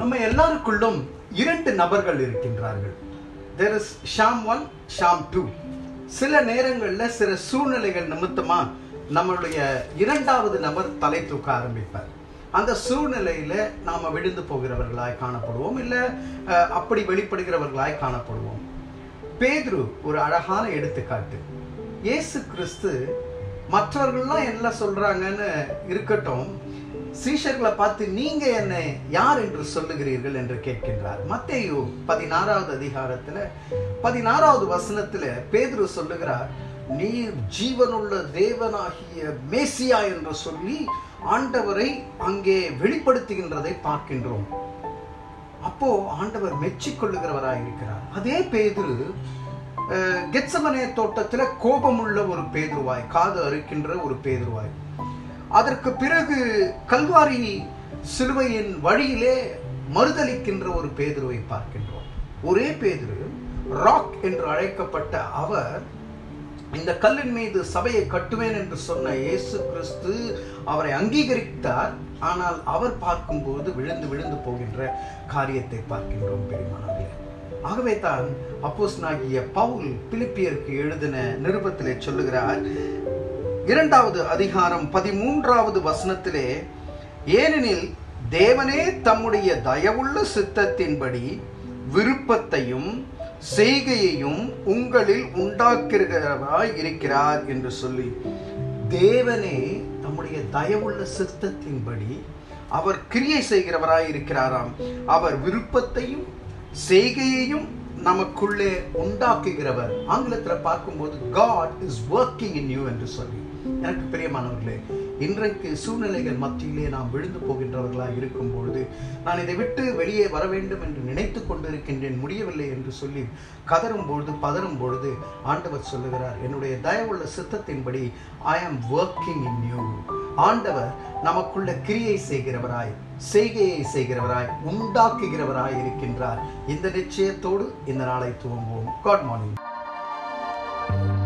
நம்ம எல்லாருக்குள்ளும் இரண்டு நபர்கள் இருக்கின்றார்கள் there is Sham one Sham two சில நேரங்களில் சில சூழ்நிலைகள் நிமித்தமா நம்மளுடைய இரண்டாவது நபர் தலை தூக்க ஆரம்பிப்பார் அந்த சூழ்நிலையில நாம விழுந்து போகிறவர்களாய் காணப்படுவோம் இல்ல அஹ், அப்படி வெளிப்படுகிறவர்களாய் காணப்படுவோம் பேதுரு ஒரு அழகான எடுத்துக்காட்டு இயேசு கிறிஸ்து மற்றவர்கள்லாம் என்ன சொல்றாங்கன்னு இருக்கட்டும் சீஷர்களை பார்த்து நீங்க என்னை யார் என்று சொல்லுகிறீர்கள் என்று கேட்கின்றார் மத்தேயு பதினாறாவது அதிகாரத்துல பதினாறாவது வசனத்துல பேதுரு சொல்லுகிறார் நீர் ஜீவனுள்ள தேவனாகிய மேசியா என்று சொல்லி ஆண்டவரை அங்கே வெளிப்படுத்துகின்றதை பார்க்கின்றோம் அப்போ ஆண்டவர் மெச்சிக்கொள்ளுகிறவராய் இருக்கிறார் அதே பேதுரு அஹ், கெத்சமனே தோட்டத்துல கோபமுள்ள ஒரு பேதுருவாய் காது அறுக்கின்ற ஒரு பேதுருவாய் அதற்கு பிறகு கல்வாரி சிலுவையின் வழியிலே மறுதலிக்கின்ற ஒரு பேதுருவை பார்க்கின்றோம் ஒரே பேதுரு ராக் என்று அழைக்கப்பட்ட அவர் இந்த கல்லின் மீது சபையை கட்டுவேன் என்று சொன்ன இயேசு கிறிஸ்து அவரை அங்கீகரித்தார் ஆனால் அவர் பார்க்கும்போது விழுந்து விழுந்து போகின்ற காரியத்தை பார்க்கின்றோம் பெருமானவர்களே ஆகவே தான் அப்போஸ்தலனாகிய பவுல் பிலிப்பியருக்கு எழுதின நிருபத்திலே சொல்லுகிறார் இரண்டாவது அதிகாரம் பதிமூன்றாவது வசனத்திலே ஏனெனில் தேவனே தம்முடைய தயவுள்ள சித்தத்தின்படி விருப்பத்தையும் செய்கையையும் உங்களில் உண்டாக்குகிறவராய் இருக்கிறார் என்று சொல்லி தேவனே தம்முடைய தயவுள்ள சித்தத்தின்படி அவர் கிரியை செய்கிறவராய் இருக்கிறாராம் அவர் விருப்பத்தையும் செய்கையையும் நமக்குள்ளே உண்டாக்குகிறவர் ஆங்கிலத்தில் பார்க்கும்போது God is working in you என்று சொல்லி எனக்கு பிரியமானவர்களே இன்றைக்கு சூழ்நிலைகள் மத்தியிலே நாம் விழுந்து போகின்றவர்களாக இருக்கும் பொழுது நான் இதை விட்டு வெளியே வர வேண்டும் என்று நினைத்து கொண்டிருக்கின்றேன் முடியவில்லை என்று சொல்லி கதறும் பொழுது பதறும் பொழுது ஆண்டவர் சொல்லுகிறார் என்னுடைய தயவுள்ள சித்தத்தின்படி ஐ ஆம் ஒர்க்கிங் இன் யூ ஆண்டவர் நமக்குள்ள கிரியை செய்கிறவராய் செய்கையை செய்கிறவராய் உண்டாக்குகிறவராய் இருக்கின்றார் இந்த நிச்சயத்தோடு இந்த நாளை துவங்குவோம் காட் மார்னிங்